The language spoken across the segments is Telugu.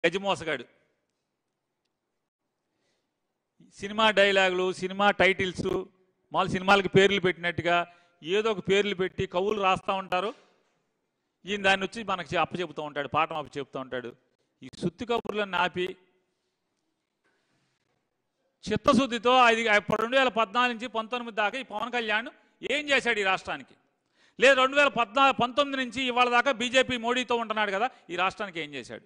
గజమోసగాడు సినిమా డైలాగులు సినిమా టైటిల్స్ మామూలు సినిమాలకి పేర్లు పెట్టినట్టుగా ఏదో ఒక పేర్లు పెట్టి కవులు రాస్తూ ఉంటారు ఈయన దాన్ని వచ్చి మనకి అప్ప చెబుతూ ఉంటాడు పాఠం అప్ప చెబుతూ ఉంటాడు ఈ సుత్తి కబుర్లను ఆపి చిత్తశుద్ధితో అది రెండు వేల పద్నాలుగు నుంచి పంతొమ్మిది దాకా ఈ పవన్ కళ్యాణ్ ఏం చేశాడు ఈ రాష్ట్రానికి లేదు రెండు వేల పద్నా పంతొమ్మిది నుంచి ఇవాళ దాకా బీజేపీ మోడీతో ఉంటున్నాడు కదా ఈ రాష్ట్రానికి ఏం చేశాడు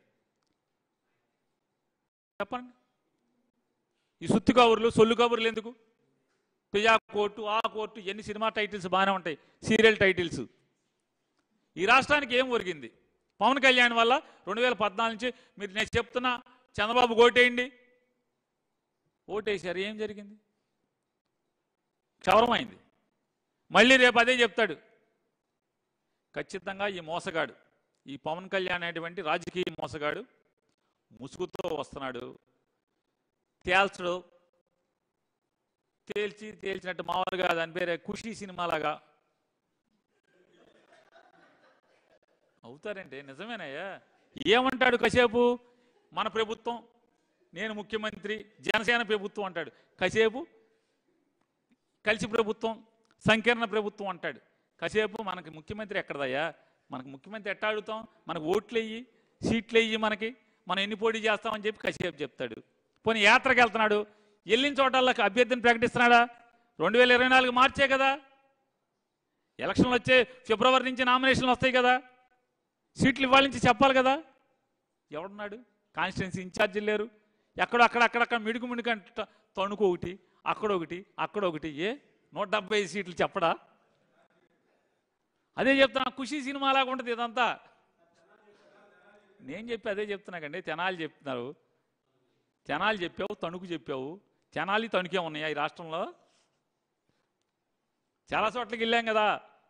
చెప్పండి ఈ సుత్తి కబుర్లు సొల్లు కబుర్లు ఎందుకు పిజా కోర్టు ఆ కోర్టు ఎన్ని సినిమా టైటిల్స్ బాగానే ఉంటాయి సీరియల్ టైటిల్స్ ఈ రాష్ట్రానికి ఏం ఒరిగింది పవన్ కళ్యాణ్ వల్ల రెండు వేల పద్నాలుగు నుంచి మీరు నేను చెప్తున్నా చంద్రబాబు ఓటేయండి ఓటేశారు ఏం జరిగింది క్షవరమైంది మళ్ళీ రేపు అదే చెప్తాడు ఖచ్చితంగా ఈ మోసగాడు ఈ పవన్ కళ్యాణ్ అనేటువంటి రాజకీయ మోసగాడు ముసుగుతో వస్తున్నాడు తేల్చడు తేల్చి తేల్చినట్టు మామూలుగా దాని పేరే ఖుషి సినిమాలాగా అవుతారంటే నిజమేనయ్యా ఏమంటాడు కాసేపు మన ప్రభుత్వం నేను ముఖ్యమంత్రి జనసేన ప్రభుత్వం అంటాడు కాసేపు కలిసి ప్రభుత్వం సంకీర్ణ ప్రభుత్వం అంటాడు కాసేపు మనకి ముఖ్యమంత్రి ఎక్కడదయ్యా మనకు ముఖ్యమంత్రి ఎట్టా అడుగుతాం మనకు ఓట్లు వెయ్యి సీట్లు వెయ్యి మనకి మనం ఎన్ని పోటీ చేస్తామని చెప్పి కాసేపు చెప్తాడు పోనీ యాత్రకు వెళ్తున్నాడు వెళ్ళిన చోటల్లో అభ్యర్థిని ప్రకటిస్తున్నాడా రెండు వేల ఇరవై నాలుగు మార్చే కదా ఎలక్షన్లు వచ్చే ఫిబ్రవరి నుంచి నామినేషన్లు వస్తాయి కదా సీట్లు ఇవ్వాలి నుంచి చెప్పాలి కదా ఎవడున్నాడు కాన్స్టిట్యున్సీ ఇన్ఛార్జీలు లేరు ఎక్కడో అక్కడ అక్కడక్కడ మిడుకు మిడుకు అంట తణుకు ఒకటి అక్కడ ఒకటి అక్కడ ఒకటి ఏ నూట డెబ్బై ఐదు సీట్లు చెప్పడా అదే చెప్తున్నా ఖుషి సినిమా లాగా ఉంటుంది ఇదంతా నేను చెప్పి అదే చెప్తున్నాకండి తెనాలి చెప్తున్నారు తెనాలి చెప్పావు తణుకు చెప్పావు తెనాలి తణుకే ఉన్నాయా ఈ రాష్ట్రంలో చాలా చోట్లకి వెళ్ళాం కదా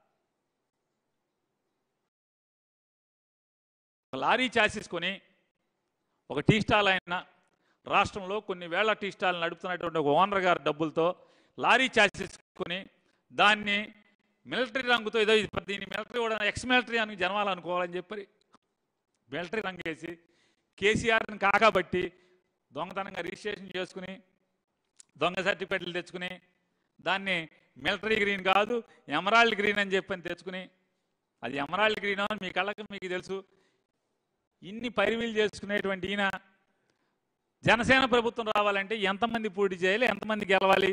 ఒక లారీ చాసేసుకొని ఒక టీ స్టాల్ అయిన రాష్ట్రంలో కొన్ని వేల టీ స్టాల్ నడుపుతున్నటువంటి ఒక ఓనర్ గారి డబ్బులతో లారీ చాసేసుకొని దాన్ని మిలిటరీ రంగుతో ఏదో ఇది దీన్ని మిలిటరీ కూడా ఎక్స్ మిలిటరీ అని జనవాలు అనుకోవాలని చెప్పి మిలిటరీ రంగు వేసి కేసీఆర్ని కాకబట్టి దొంగతనంగా రిజిస్ట్రేషన్ చేసుకుని దొంగ సర్టిఫికెట్లు తెచ్చుకుని దాన్ని మిలిటరీ గ్రీన్ కాదు ఎమరాల్డ్ గ్రీన్ అని చెప్పని తెచ్చుకుని అది ఎమరాల్డ్ గ్రీన్ అని మీ కళ్ళకి మీకు తెలుసు ఇన్ని పరివీలు చేసుకునేటువంటి ఈయన జనసేన ప్రభుత్వం రావాలంటే ఎంతమంది పోటీ చేయాలి ఎంతమంది గెలవాలి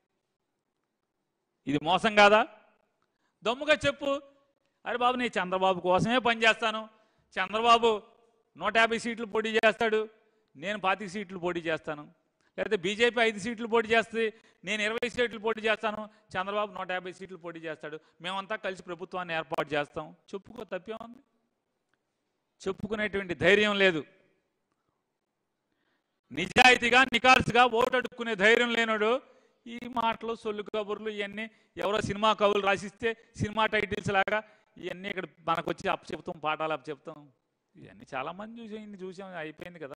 ఇది మోసం కాదా దమ్ముగా చెప్పు అరే బాబు నేను చంద్రబాబు కోసమే పనిచేస్తాను చంద్రబాబు నూట యాభై సీట్లు పోటీ చేస్తాడు నేను పాతిక సీట్లు పోటీ చేస్తాను లేకపోతే బీజేపీ ఐదు సీట్లు పోటీ చేస్తుంది నేను ఇరవై సీట్లు పోటీ చేస్తాను చంద్రబాబు నూట యాభై సీట్లు పోటీ చేస్తాడు మేమంతా కలిసి ప్రభుత్వాన్ని ఏర్పాటు చేస్తాం చెప్పుకో తప్పే ఉంది చెప్పుకునేటువంటి ధైర్యం లేదు నిజాయితీగా నికార్సుగా ఓటు అడుక్కునే ధైర్యం లేనోడు ఈ మాటలు సొల్లు కబుర్లు ఇవన్నీ ఎవరో సినిమా కవులు రాసిస్తే సినిమా టైటిల్స్ లాగా ఇవన్నీ ఇక్కడ మనకు వచ్చి అప్పు చెప్తాం పాఠాలు అప్పు చెప్తాం ఇవన్నీ చాలా మంది చూసి ఇన్ని చూసాం అయిపోయింది కదా